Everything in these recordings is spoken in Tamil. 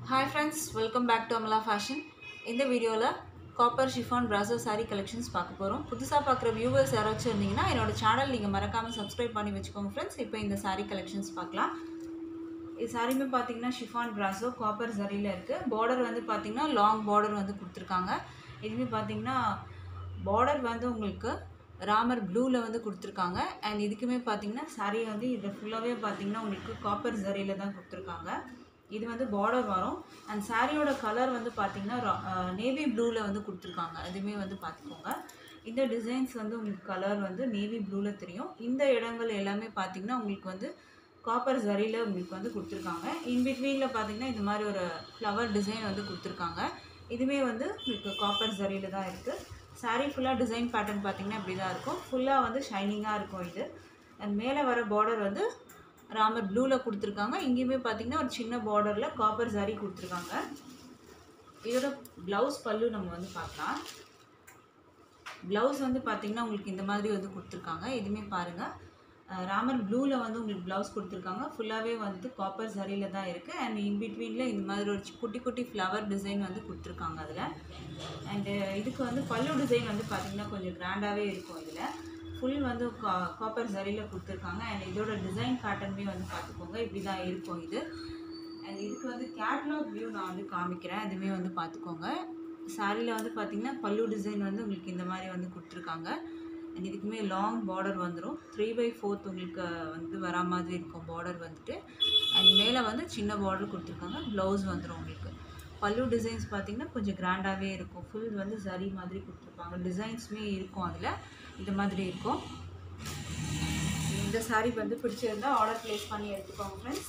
hi friends welcome back to Amala fashion இந்த வீடியோவில் காப்பர் ஷிஃபான் பிராசோ saree கலெக்ஷன்ஸ் பார்க்க போகிறோம் புதுசாக பார்க்குற வியூவர்ஸ் யாராச்சும் இருந்தீங்கன்னா என்னோட சேனல் நீங்கள் மறக்காமல் சப்ஸ்கிரைப் பண்ணி வச்சுக்கோங்க ஃப்ரெண்ட்ஸ் இப்போ இந்த saree கலெக்ஷன்ஸ் பார்க்கலாம் இது சாரியுமே பார்த்தீங்கன்னா ஷிஃபான் பிராசோ காப்பர் சரியில் இருக்குது பார்டர் வந்து பார்த்தீங்கன்னா லாங் பார்டர் வந்து கொடுத்துருக்காங்க இதுவுமே பார்த்தீங்கன்னா பார்டர் வந்து உங்களுக்கு ராமர் ப்ளூவில் வந்து கொடுத்துருக்காங்க அண்ட் இதுக்குமே பார்த்தீங்கன்னா saree வந்து இதில் ஃபுல்லாகவே பார்த்தீங்கன்னா உங்களுக்கு காப்பர் சரியில் தான் கொடுத்துருக்காங்க இது வந்து பார்டர் வரும் அண்ட் சாரியோட கலர் வந்து பார்த்தீங்கன்னா நேவி ப்ளூவில் வந்து கொடுத்துருக்காங்க அதுவுமே வந்து பார்த்துக்கோங்க இந்த டிசைன்ஸ் வந்து உங்களுக்கு கலர் வந்து நேவி ப்ளூவில் தெரியும் இந்த இடங்கள் எல்லாமே பார்த்தீங்கன்னா உங்களுக்கு வந்து காப்பர் ஜரியில் உங்களுக்கு வந்து கொடுத்துருக்காங்க இன்பிட்வீனில் பார்த்தீங்கன்னா இந்த மாதிரி ஒரு ஃப்ளவர் டிசைன் வந்து கொடுத்துருக்காங்க இதுவுமே வந்து உங்களுக்கு காப்பர் ஜரியில் தான் இருக்குது saree ஃபுல்லாக டிசைன் பேட்டர்ன் பார்த்தீங்கன்னா இப்படி தான் இருக்கும் ஃபுல்லாக வந்து ஷைனிங்காக இருக்கும் இது அண்ட் மேலே வர பார்டர் வந்து ராமர் ப்ளூவில் கொடுத்துருக்காங்க இங்கேயுமே பார்த்தீங்கன்னா ஒரு சின்ன பார்டரில் காப்பர் saree கொடுத்துருக்காங்க இதோட ப்ளவுஸ் பல்லு நம்ம வந்து பார்க்கலாம் ப்ளவுஸ் வந்து பார்த்தீங்கன்னா உங்களுக்கு இந்த மாதிரி வந்து கொடுத்துருக்காங்க இதுவுமே பாருங்கள் அஹ் ராமர் ப்ளூவில் வந்து உங்களுக்கு ப்ளவுஸ் கொடுத்துருக்காங்க ஃபுல்லாகவே வந்து காப்பர் சரியில் தான் இருக்குது அண்ட் இன்பிட்வீனில் இந்த மாதிரி ஒரு சி- குட்டி குட்டி ஃப்ளவர் டிசைன் வந்து கொடுத்துருக்காங்க அதில் அண்டு இதுக்கு வந்து பல்லு டிசைன் வந்து பார்த்திங்கன்னா கொஞ்சம் கிராண்டாகவே இருக்கும் இதில் ஃபுல் வந்து கா காப்பர் சரியில் கொடுத்துருக்காங்க அண்ட் இதோட டிசைன் பேட்டர்னுமே வந்து பார்த்துக்கோங்க இப்படி தான் இருக்கும் இது அண்ட் இதுக்கு வந்து கேட்லாக் வியூ நான் வந்து காமிக்கிறேன் அதுவுமே வந்து பார்த்துக்கோங்க சாரியில் வந்து பார்த்திங்கன்னா பல்லு டிசைன் வந்து உங்களுக்கு இந்த மாதிரி வந்து கொடுத்துருக்காங்க அண்ட் இதுக்குமே லாங் பார்டர் வந்துடும் த்ரீ பை ஃபோர்த் உங்களுக்கு வந்து வரா மாதிரி இருக்கும் பார்டர் வந்துட்டு அண்ட் மேலே வந்து சின்ன பார்டர் கொடுத்துருக்காங்க ப்ளவுஸ் வந்துடும் உங்களுக்கு பல்லு டிசைன்ஸ் பார்த்தீங்கன்னா கொஞ்சம் கிராண்டாகவே இருக்கும் ஃபுல் வந்து சரி மாதிரி கொடுத்துருப்பாங்க டிசைன்ஸுமே இருக்கும் அதில் இந்த மாதிரி இருக்கும் இந்த saree வந்து பிடிச்சிருந்தா ஆர்டர் ப்ளேஸ் பண்ணி எடுத்துக்கோங்க ஃப்ரெண்ட்ஸ்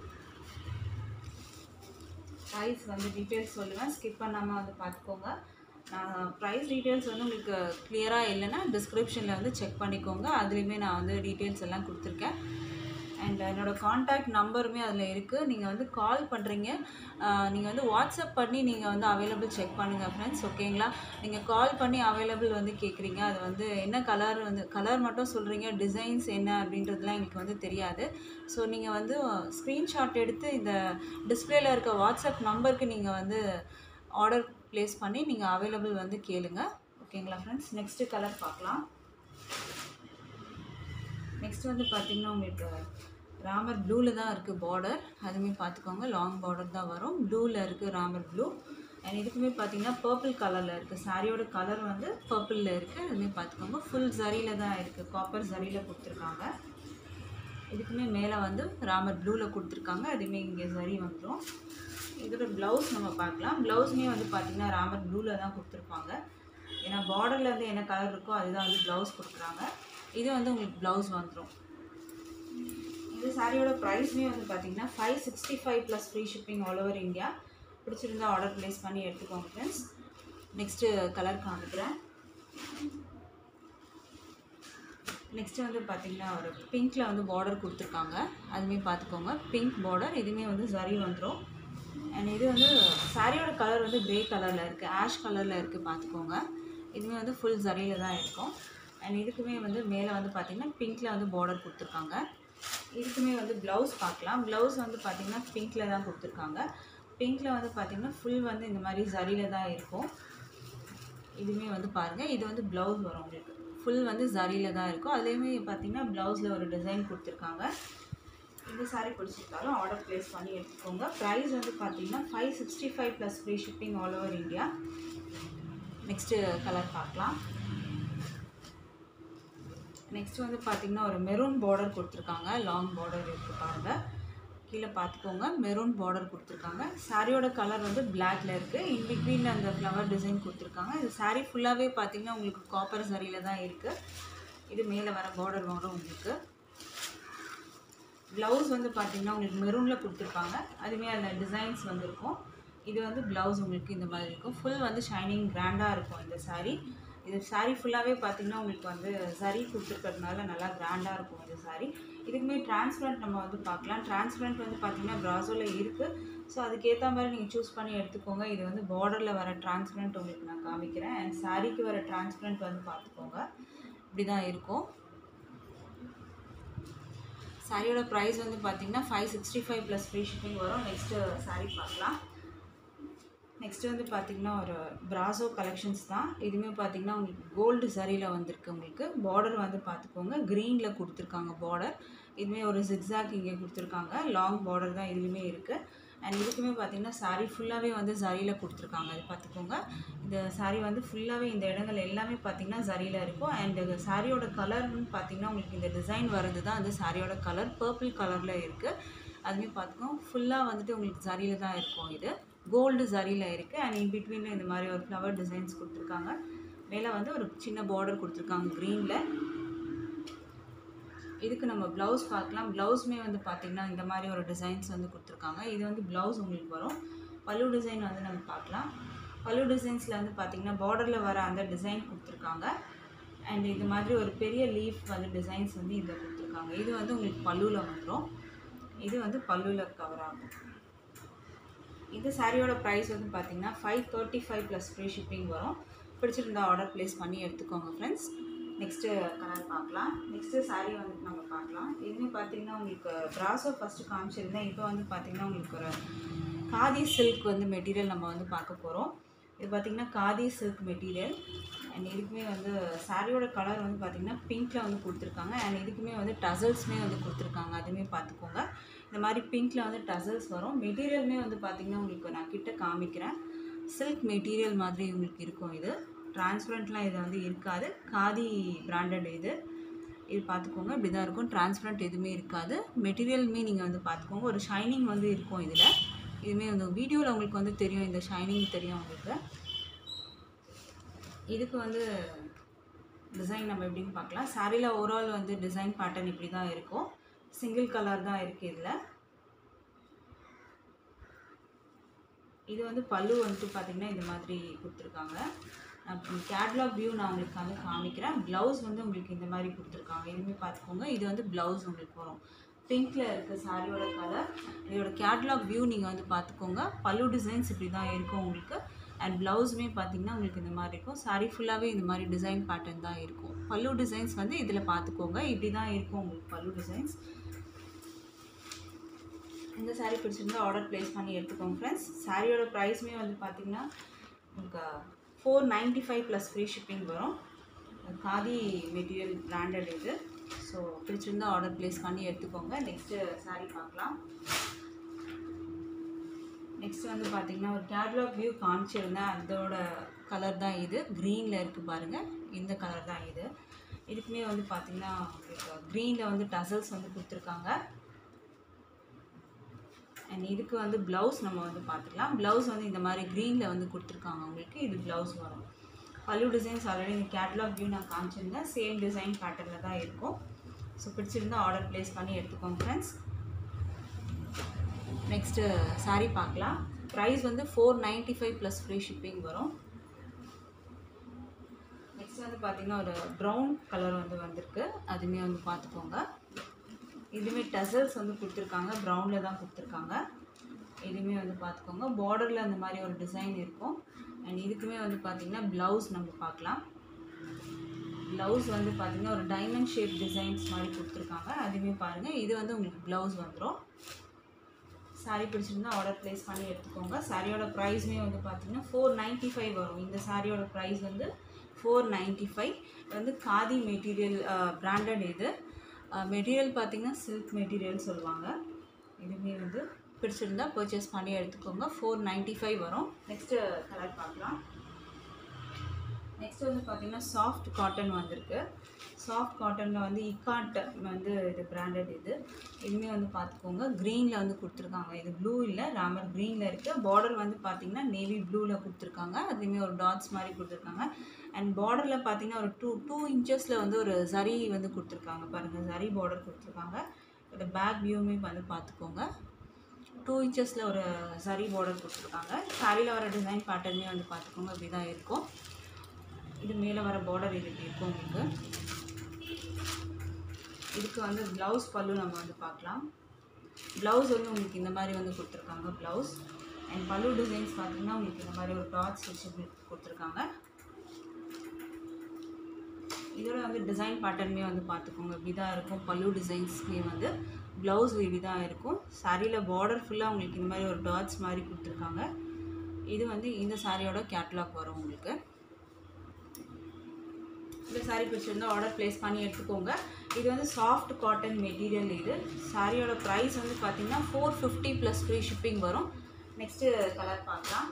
ப்ரைஸ் வந்து டீட்டெயில்ஸ் சொல்லுவேன் ஸ்கிப் பண்ணாமல் வந்து பார்த்துக்கோங்க நான் ப்ரைஸ் டீட்டெயில்ஸ் வந்து உங்களுக்கு கிளியராக இல்லைன்னா டிஸ்கிரிப்ஷனில் வந்து செக் பண்ணிக்கோங்க அதுலேயுமே நான் வந்து டீட்டெயில்ஸ் எல்லாம் கொடுத்துருக்கேன் அண்ட் என்னோடய காண்டாக்ட் நம்பருமே அதில் இருக்குது நீங்கள் வந்து கால் பண்ணுறீங்க நீங்கள் வந்து வாட்ஸ்அப் பண்ணி நீங்கள் வந்து அவைலபிள் செக் பண்ணுங்கள் ஃப்ரெண்ட்ஸ் ஓகேங்களா நீங்கள் கால் பண்ணி அவைலபிள் வந்து கேட்குறீங்க அது வந்து என்ன கலர் வந்து கலர் மட்டும் சொல்கிறீங்க டிசைன்ஸ் என்ன அப்படின்றதுலாம் எங்களுக்கு வந்து தெரியாது ஸோ நீங்கள் வந்து ஸ்க்ரீன்ஷாட் எடுத்து இந்த டிஸ்பிளேல இருக்க வாட்ஸ்அப் நம்பருக்கு நீங்கள் வந்து ஆர்டர் ப்ளேஸ் பண்ணி நீங்கள் அவைலபிள் வந்து கேளுங்க ஓகேங்களா ஃப்ரெண்ட்ஸ் நெக்ஸ்ட்டு கலர் பார்க்கலாம் நெக்ஸ்ட் வந்து பார்த்தீங்கன்னா உங்களுக்கு ராமர் ப்ளூவில் தான் இருக்குது பார்டர் அதுவுமே பார்த்துக்கோங்க லாங் பார்டர் தான் வரும் ப்ளூவில் இருக்குது ராமர் ப்ளூ அண்ட் இதுக்குமே பார்த்தீங்கன்னா பர்பிள் கலரில் இருக்குது சாரியோட கலர் வந்து பர்பிளில் இருக்குது அதுவுமே பார்த்துக்கோங்க ஃபுல் ஜரியில் தான் இருக்குது காப்பர் ஜரியில் கொடுத்துருக்காங்க இதுக்குமே மேலே வந்து ராமர் ப்ளூவில் கொடுத்துருக்காங்க அதுவுமே இங்கே சரி வந்துடும் இதோட ப்ளவுஸ் நம்ம பார்க்கலாம் ப்ளவுஸுமே வந்து பார்த்திங்கன்னா ராமர் ப்ளூவில் தான் கொடுத்துருப்பாங்க ஏன்னா பார்டரில் வந்து என்ன கலர் இருக்கோ அதுதான் வந்து ப்ளவுஸ் கொடுக்குறாங்க இது வந்து உங்களுக்கு ப்ளவுஸ் வந்துடும் இந்த சாரியோட ப்ரைஸ்மே வந்து பார்த்தீங்கன்னா five sixty five plus free shipping all over India பிடிச்சிருந்தா ஆர்டர் ப்ளேஸ் பண்ணி எடுத்துக்கோங்க ஃப்ரெண்ட்ஸ் நெக்ஸ்ட்டு கலர் காமிக்கிறேன் நெக்ஸ்ட் வந்து பார்த்தீங்கன்னா ஒரு பிங்க்கில் வந்து பார்டர் கொடுத்துருக்காங்க அதுவுமே பார்த்துக்கோங்க பிங்க் பார்டர் இதுவுமே வந்து சரி வந்துடும் அண்ட் இது வந்து சாரியோட கலர் வந்து கிரே கலரில் இருக்குது ஆஷ் கலரில் இருக்குது பார்த்துக்கோங்க இதுவுமே வந்து ஃபுல் சரியில் தான் இருக்கும் அண்ட் இதுக்குமே வந்து மேலே வந்து பார்த்திங்கன்னா பிங்க்கில் வந்து பார்டர் கொடுத்துருக்காங்க இதுக்குமே வந்து ப்ளவுஸ் பார்க்கலாம் ப்ளவுஸ் வந்து பார்த்திங்கன்னா பிங்க்கில் தான் கொடுத்துருக்காங்க பிங்க்கில் வந்து பார்த்திங்கன்னா ஃபுல் வந்து இந்த மாதிரி சரியில் தான் இருக்கும் இதுவுமே வந்து பாருங்கள் இது வந்து ப்ளவுஸ் வரும் உங்களுக்கு ஃபுல் வந்து ஜரியில் தான் இருக்கும் அதுலேயுமே பார்த்தீங்கன்னா ப்ளவுஸில் ஒரு டிசைன் கொடுத்துருக்காங்க இந்த saree பிடிச்சிருந்தாலும் ஆர்டர் ப்ளேஸ் பண்ணி எடுத்துக்கோங்க ப்ரைஸ் வந்து பார்த்தீங்கன்னா five sixty five plus free shipping all over India next colour பார்க்கலாம் நெக்ஸ்ட் வந்து பார்த்தீங்கன்னா ஒரு மெரூன் பார்டர் கொடுத்துருக்காங்க லாங் பார்டர் இருக்கு பாருங்க கீழே பார்த்துக்கோங்க மெரூன் பார்டர் கொடுத்துருக்காங்க சாரியோட கலர் வந்து பிளாக்ல இருக்குது இன் பிட்வீனில் அந்த ஃப்ளவர் டிசைன் கொடுத்துருக்காங்க இது saree ஃபுல்லாகவே பார்த்தீங்கன்னா உங்களுக்கு காப்பர் சரியில் தான் இருக்குது இது மேலே வர பார்டர் வரும் உங்களுக்கு ப்ளவுஸ் வந்து பார்த்தீங்கன்னா உங்களுக்கு மெரூனில் கொடுத்துருப்பாங்க அதுவுமே அதில் டிசைன்ஸ் வந்திருக்கும் இது வந்து ப்ளவுஸ் உங்களுக்கு இந்த மாதிரி இருக்கும் ஃபுல் வந்து ஷைனிங் கிராண்டாக இருக்கும் இந்த saree இது saree ஃபுல்லாகவே பார்த்தீங்கன்னா உங்களுக்கு வந்து சரி கொடுத்துருக்கறதுனால நல்லா கிராண்டாக இருக்கும் இந்த saree இதுக்குமே டிரான்ஸ்பரண்ட் நம்ம வந்து பார்க்கலாம் டிரான்ஸ்பரண்ட் வந்து பார்த்தீங்கன்னா ப்ராசோவில் இருக்குது ஸோ அதுக்கேற்ற மாதிரி நீங்கள் சூஸ் பண்ணி எடுத்துக்கோங்க இது வந்து பார்டரில் வர டிரான்ஸ்பரண்ட் உங்களுக்கு நான் காமிக்கிறேன் அண்ட் சாரிக்கு வர டிரான்ஸ்பரண்ட் வந்து பார்த்துக்கோங்க இப்படி தான் இருக்கும் சாரியோட ப்ரைஸ் வந்து பார்த்தீங்கன்னா five sixty five plus free shipping வரும் நெக்ஸ்ட்டு saree பார்க்கலாம் நெக்ஸ்ட் வந்து பார்த்திங்கன்னா ஒரு பிராசோ கலெக்ஷன்ஸ் தான் இதுவுமே பார்த்திங்கன்னா உங்களுக்கு கோல்டு சரியில் வந்திருக்கு உங்களுக்கு பார்டர் வந்து பார்த்துக்கோங்க க்ரீனில் கொடுத்துருக்காங்க பார்டர் இதுவுமே ஒரு ஜிக்ஸாக் இங்கே கொடுத்துருக்காங்க லாங் பார்டர் தான் இதுவுமே இருக்குது அண்ட் இதுக்குமே பார்த்திங்கன்னா saree ஃபுல்லாகவே வந்து ஜரியில் கொடுத்துருக்காங்க அது பார்த்துக்கோங்க இந்த saree வந்து ஃபுல்லாகவே இந்த இடங்கள் எல்லாமே பார்த்திங்கன்னா ஜரியில் இருக்கும் அண்ட் சாரியோட கலர்னு பார்த்திங்கன்னா உங்களுக்கு இந்த டிசைன் வர்றது தான் அந்த சாரியோட கலர் பர்பிள் கலரில் இருக்குது அதுவுமே பார்த்துக்கோங்க ஃபுல்லாக வந்துட்டு உங்களுக்கு ஜரியில் தான் இருக்கும் இது கோல்டு ஜரியில் இருக்குது அண்ட் இன் பிட்வீனில் இந்த மாதிரி ஒரு ஃப்ளவர் டிசைன்ஸ் கொடுத்துருக்காங்க மேலே வந்து ஒரு சின்ன பார்டர் கொடுத்துருக்காங்க க்ரீனில் இதுக்கு நம்ம ப்ளவுஸ் பார்க்கலாம் ப்ளவுஸுமே வந்து பார்த்திங்கன்னா இந்த மாதிரி ஒரு டிசைன்ஸ் வந்து கொடுத்துருக்காங்க இது வந்து ப்ளவுஸ் உங்களுக்கு வரும் பல்லு டிசைன் வந்து நம்ம பார்க்கலாம் பல்லு டிசைன்ஸில் வந்து பார்த்திங்கன்னா பார்டரில் வர அந்த டிசைன் கொடுத்துருக்காங்க அண்ட் இது மாதிரி ஒரு பெரிய லீஃப் வந்து டிசைன்ஸ் வந்து இதில் கொடுத்துருக்காங்க இது வந்து உங்களுக்கு பல்லுவில் வந்துடும் இது வந்து பல்லுவில் கவர் ஆகும் இந்த சாரியோட ப்ரைஸ் வந்து பார்த்தீங்கன்னா five thirty five plus free shipping வரும் பிடிச்சிருந்தா ஆர்டர் ப்ளேஸ் பண்ணி எடுத்துக்கோங்க ஃப்ரெண்ட்ஸ் நெக்ஸ்ட்டு கலர் பார்க்கலாம் நெக்ஸ்ட்டு saree வந்துட்டு நம்ம பார்க்கலாம் இதுவுமே பார்த்தீங்கன்னா உங்களுக்கு ப்ராஸோ ஃபஸ்ட்டு காமிச்சிருந்தேன் இப்போ வந்து பார்த்தீங்கன்னா உங்களுக்கு ஒரு காதி சில்க் வந்து மெட்டீரியல் நம்ம வந்து பார்க்க போகிறோம் இது பார்த்திங்கன்னா காதி சில்க் மெட்டீரியல் அண்ட் இதுக்குமே வந்து சாரியோட கலர் வந்து பார்த்திங்கன்னா பிங்க்கில் வந்து கொடுத்துருக்காங்க அண்ட் இதுக்குமே வந்து டசல்ஸ்மே வந்து கொடுத்துருக்காங்க அதுவுமே பார்த்துக்கோங்க இந்த மாதிரி பிங்க்கில் வந்து டசல்ஸ் வரும் மெட்டீரியலுமே வந்து பார்த்திங்கன்னா உங்களுக்கு நான் கிட்ட காமிக்கிறேன் சில்க் மெட்டீரியல் மாதிரி உங்களுக்கு இருக்கும் இது டிரான்ஸ்பரண்ட்லாம் இது வந்து இருக்காது காதி பிராண்டட் இது இது பார்த்துக்கோங்க இப்படி தான் இருக்கும் டிரான்ஸ்பரண்ட் எதுவுமே இருக்காது மெட்டீரியலுமே நீங்கள் வந்து பார்த்துக்கோங்க ஒரு ஷைனிங் வந்து இருக்கும் இதில் இதுவுமே வந்து வீடியோவில் உங்களுக்கு வந்து தெரியும் இந்த ஷைனிங் தெரியும் உங்களுக்கு இதுக்கு வந்து டிசைன் நம்ம எப்படின்னு பார்க்கலாம் சாரியில் ஓவரால் வந்து டிசைன் பேட்டர்ன் இப்படி தான் இருக்கும் சிங்கிள் கலர் தான் இருக்குது இதில் இது வந்து பல்லு வந்துட்டு பார்த்திங்கன்னா இந்த மாதிரி கொடுத்துருக்காங்க கேட்லாக் வியூ நான் உங்களுக்கு வந்து காமிக்கிறேன் ப்ளவுஸ் வந்து உங்களுக்கு இந்த மாதிரி கொடுத்துருக்காங்க இதுவுமே பார்த்துக்கோங்க இது வந்து ப்ளவுஸ் உங்களுக்கு வரும் பிங்க்கில் இருக்குது சாரியோட கலர் இதோட கேட்லாக் வியூ நீங்கள் வந்து பார்த்துக்கோங்க பல்லு டிசைன்ஸ் இப்படி தான் இருக்கும் உங்களுக்கு அண்ட் ப்ளவுஸுமே பார்த்தீங்கன்னா உங்களுக்கு இந்த மாதிரி இருக்கும் சாரி ஃபுல்லாகவே இந்த மாதிரி டிசைன் பேட்டர்ன் தான் இருக்கும் பல்லு டிசைன்ஸ் வந்து இதில் பார்த்துக்கோங்க இப்படி தான் இருக்கும் உங்களுக்கு பல்லு டிசைன்ஸ் இந்த saree பிடிச்சிருந்தா ஆர்டர் ப்ளேஸ் பண்ணி எடுத்துக்கோங்க ஃப்ரெண்ட்ஸ் சாரியோட ப்ரைஸுமே வந்து பார்த்தீங்கன்னா உங்களுக்கு four ninety five plus free shipping வரும் காதி மெட்டீரியல் பிராண்டட் இது ஸோ பிடிச்சிருந்தா ஆர்டர் ப்ளேஸ் பண்ணி எடுத்துக்கோங்க நெக்ஸ்ட்டு saree பார்க்கலாம் நெக்ஸ்ட் வந்து பார்த்தீங்கன்னா ஒரு கேட்லாக் வியூ காமிச்சிருந்தேன் அதோட கலர் தான் இது க்ரீனில் இருக்குது பாருங்கள் இந்த கலர் தான் இது இதுக்குமே வந்து பார்த்தீங்கன்னா க்ரீனில் வந்து டசல்ஸ் வந்து கொடுத்துருக்காங்க அண்ட் இதுக்கு வந்து ப்ளவுஸ் நம்ம வந்து பார்த்துக்கலாம் ப்ளவுஸ் வந்து இந்த மாதிரி க்ரீனில் வந்து கொடுத்துருக்காங்க உங்களுக்கு இது ப்ளவுஸ் வரும் பல்லு டிசைன்ஸ் ஆல்ரெடி இந்த கேட்லாக் வியூ நான் காமிச்சிருந்தேன் சேம் டிசைன் பேட்டர்னில் தான் இருக்கும் ஸோ பிடிச்சிருந்தா ஆர்டர் ப்ளேஸ் பண்ணி எடுத்துக்கோங்க ஃப்ரெண்ட்ஸ் நெக்ஸ்ட்டு saree பார்க்கலாம் ப்ரைஸ் வந்து four ninety five plus free shipping வரும் நெக்ஸ்ட் வந்து பார்த்திங்கன்னா ஒரு ப்ரௌன் கலர் வந்து வந்திருக்கு அதுவுமே வந்து பார்த்துக்கோங்க இதுவுமே டசல்ஸ் வந்து கொடுத்துருக்காங்க ப்ரௌனில் தான் கொடுத்துருக்காங்க இதுவுமே வந்து பார்த்துக்கோங்க பார்டரில் அந்த மாதிரி ஒரு டிசைன் இருக்கும் அண்ட் இதுக்குமே வந்து பார்த்திங்கன்னா ப்ளவுஸ் நம்ம பார்க்கலாம் ப்ளவுஸ் வந்து பார்த்திங்கன்னா ஒரு டைமண்ட் ஷேப் டிசைன்ஸ் மாதிரி கொடுத்துருக்காங்க அதுவுமே பாருங்கள் இது வந்து உங்களுக்கு ப்ளவுஸ் வந்துடும் saree பிடிச்சிருந்தா ஆர்டர் ப்ளேஸ் பண்ணி எடுத்துக்கோங்க சாரியோட ப்ரைஸுமே வந்து பார்த்தீங்கன்னா ஃபோர் நைன்ட்டி ஃபைவ் வரும் இந்த சாரியோட ப்ரைஸ் வந்து ஃபோர் நைன்ட்டி ஃபைவ் வந்து காதி மெட்டீரியல் பிராண்டட் இது மெட்டீரியல் பார்த்தீங்கன்னா சில்க் மெட்டீரியல் சொல்லுவாங்க இதுவுமே வந்து பிடிச்சிருந்தா பர்ச்சேஸ் பண்ணி எடுத்துக்கோங்க ஃபோர் நைன்ட்டி ஃபைவ் வரும் நெக்ஸ்ட்டு கலர் பார்க்கலாம் நெக்ஸ்ட் வந்து பார்த்தீங்கன்னா சாஃப்ட் காட்டன் வந்திருக்கு சாஃப்ட் காட்டனில் வந்து இக்காட் வந்து இது பிராண்டட் இது இதுவுமே வந்து பார்த்துக்கோங்க க்ரீனில் வந்து கொடுத்துருக்காங்க இது ப்ளூ இல்லை ராமர் க்ரீனில் இருக்குது பார்டர் வந்து பார்த்தீங்கன்னா நேவி ப்ளூவில் கொடுத்துருக்காங்க அதுவுமே ஒரு டாட்ஸ் மாதிரி கொடுத்துருக்காங்க அண்ட் பார்டரில் பார்த்தீங்கன்னா ஒரு டூ டூ இன்ச்சஸில் வந்து ஒரு சரி வந்து கொடுத்துருக்காங்க பாருங்கள் சரி பார்டர் கொடுத்துருக்காங்க இந்த பேக் வியூமே வந்து பார்த்துக்கோங்க டூ இன்ச்சஸில் ஒரு சரி பார்டர் கொடுத்துருக்காங்க சாரியில் வர டிசைன் பேட்டர்னே வந்து பார்த்துக்கோங்க அப்படி தான் இருக்கும் இது மேலே வர பார்டர் இது இப்படி இருக்கும் உங்களுக்கு இதுக்கு வந்து ப்ளவுஸ் பல்லு நம்ம வந்து பார்க்கலாம் ப்ளவுஸ் வந்து உங்களுக்கு இந்த மாதிரி வந்து கொடுத்துருக்காங்க ப்ளவுஸ் அண்ட் பல்லு டிசைன்ஸ் பார்த்தீங்கன்னா உங்களுக்கு இந்த மாதிரி ஒரு டாட்ஸ் வச்சு கொடுத்துருக்காங்க இதோட வந்து டிசைன் பேட்டர்னுமே வந்து பார்த்துக்கோங்க இப்படி தான் இருக்கும் பல்லு டிசைன்ஸ்மே வந்து ப்ளவுஸ் இப்படி தான் இருக்கும் சாரியில் பார்டர் ஃபுல்லாக உங்களுக்கு இந்த மாதிரி ஒரு டாட்ஸ் மாதிரி கொடுத்துருக்காங்க இது வந்து இந்த சாரியோட கேட்லாக் வரும் உங்களுக்கு இந்த சாரீ பிடிச்சிருந்தா ஆர்டர் ப்ளேஸ் பண்ணி எடுத்துக்கோங்க இது வந்து சாஃப்ட் காட்டன் மெட்டீரியல் இது சாரியோட ப்ரைஸ் வந்து பார்த்தீங்கன்னா four fifty plus free shipping வரும் நெக்ஸ்ட்டு கலர் பார்க்கலாம்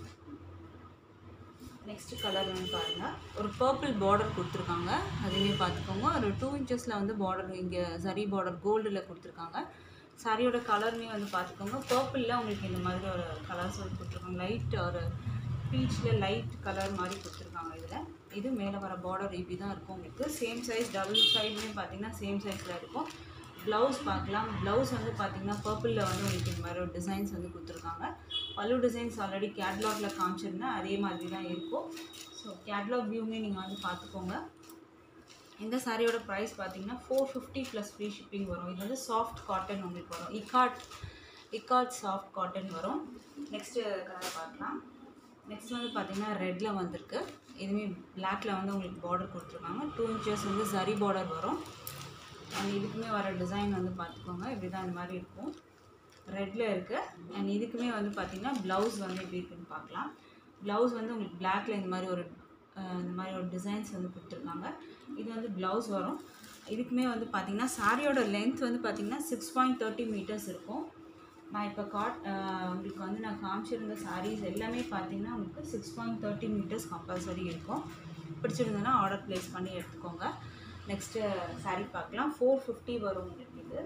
நெக்ஸ்ட் கலர் வந்து பாருங்கள் ஒரு பர்பிள் பார்டர் கொடுத்துருக்காங்க அதுவே பார்த்துக்கோங்க ஒரு டூ இன்ச்சஸில் வந்து பார்டர் இங்கே சரி பார்டர் கோல்டில் கொடுத்துருக்காங்க சாரியோட கலருமே வந்து பார்த்துக்கோங்க பர்பிளில் உங்களுக்கு இந்த மாதிரி ஒரு கலர்ஸ் வந்து கொடுத்துருக்காங்க லைட் ஒரு பீச்சில் லைட் கலர் மாதிரி கொடுத்துருக்காங்க இதில் இது மேலே வர பார்டர் இப்படி தான் இருக்கும் உங்களுக்கு சேம் சைஸ் டபுள் சைட்லேயும் பார்த்தீங்கன்னா சேம் சைஸில் இருக்கும் ப்ளவுஸ் பார்க்கலாம் ப்ளவுஸ் வந்து பார்த்தீங்கன்னா பர்பிளில் வந்து உங்களுக்கு இந்த மாதிரி ஒரு டிசைன்ஸ் வந்து கொடுத்துருக்காங்க பல்லு டிசைன்ஸ் ஆல்ரெடி கேட்லாகில் காமிச்சிருந்தேன் அதே மாதிரி தான் இருக்கும் ஸோ கேட்லாக் வியூமே நீங்கள் வந்து பார்த்துக்கோங்க இந்த சாரியோட ப்ரைஸ் பார்த்தீங்கன்னா four fifty plus free shipping வரும் இது வந்து சாஃப்ட் காட்டன் உங்களுக்கு வரும் இக்காட் இக்காட் சாஃப்ட் காட்டன் வரும் நெக்ஸ்ட்டு கலர் பார்க்கலாம் நெக்ஸ்ட் வந்து பார்த்தீங்கன்னா ரெட்டில் வந்திருக்கு இதுவுமே பிளாக்ல வந்து உங்களுக்கு பார்டர் கொடுத்துருக்காங்க டூ இன்ச்சஸ் வந்து சரி பார்டர் வரும் அண்ட் இதுக்குமே வர டிசைன் வந்து பார்த்துக்கோங்க இப்படி தான் இந்த மாதிரி இருக்கும் ரெட்டில் இருக்குது அண்ட் இதுக்குமே வந்து பார்த்திங்கன்னா ப்ளவுஸ் வந்து எப்படி இருக்குன்னு பார்க்கலாம் ப்ளவுஸ் வந்து உங்களுக்கு பிளாக்ல இந்த மாதிரி ஒரு அஹ், இந்த மாதிரி ஒரு டிசைன்ஸ் வந்து கொடுத்துருக்காங்க இது வந்து ப்ளவுஸ் வரும் இதுக்குமே வந்து பார்த்திங்கன்னா சாரியோட லென்த் வந்து பார்த்திங்கன்னா சிக்ஸ் பாயிண்ட் தேர்ட்டி மீட்டர்ஸ் இருக்கும் நான் இப்போ காட் அஹ், உங்களுக்கு வந்து நான் காமிச்சிருந்த சாரீஸ் எல்லாமே பார்த்தீங்கன்னா உங்களுக்கு six point thirty meters compulsory இருக்கும் பிடிச்சிருந்ததுன்னா ஆர்டர் ப்ளேஸ் பண்ணி எடுத்துக்கோங்க நெக்ஸ்ட்டு saree பார்க்கலாம் ஃபோர் ஃபிஃப்டி வரும் உங்களுக்கு இது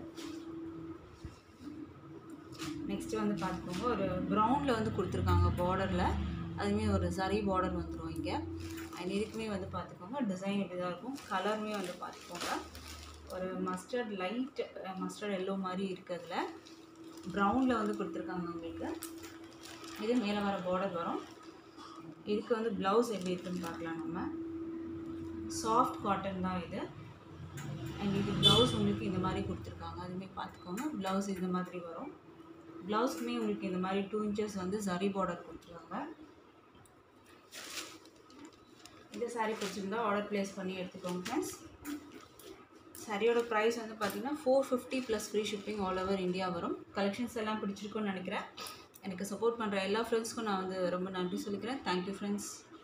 நெக்ஸ்ட்டு வந்து பார்த்துக்கோங்க ஒரு ப்ரௌனில் வந்து கொடுத்துருக்காங்க பார்டரில் அதுவுமே ஒரு சரி பார்டர் வந்துடும் இங்கே அண்ட் இதுக்குமே வந்து பார்த்துக்கோங்க டிசைன் இப்படி தான் இருக்கும் கலருமே வந்து பார்த்துக்கோங்க ஒரு மஸ்டர்ட் லைட் மஸ்டர்ட் எல்லோ மாதிரி இருக்கிறதுல ப்ரௌனில் வந்து கொடுத்துருக்காங்க உங்களுக்கு இது மேலே வர பார்டர் வரும் இதுக்கு வந்து ப்ளவுஸ் எப்படி இருக்குன்னு பார்க்கலாம் நம்ம சாஃப்ட் காட்டன் தான் இது அண்ட் இது ப்ளவுஸ் உங்களுக்கு இந்த மாதிரி கொடுத்துருக்காங்க அதுவுமே பார்த்துக்கோங்க ப்ளவுஸ் இந்த மாதிரி வரும் ப்ளவுஸ்க்குமே உங்களுக்கு இந்த மாதிரி டூ இன்ச்சஸ் வந்து சரி பார்டர் கொடுத்துருக்காங்க இந்த saree பிடிச்சிருந்தா ஆர்டர் ப்ளேஸ் பண்ணி எடுத்துக்கோங்க ஃப்ரெண்ட்ஸ் சரியோட ப்ரைஸ் வந்து பார்த்தீங்கன்னா four fifty plus free shipping all over India வரும் கலெக்ஷன்ஸ் எல்லாம் பிடிச்சிருக்குன்னு நினைக்கிறேன் எனக்கு சப்போர்ட் பண்ணுற எல்லா ஃப்ரெண்ட்ஸ்க்கும் நான் வந்து ரொம்ப நன்றி சொல்லிக்கிறேன் தேங்க்யூ ஃப்ரெண்ட்ஸ்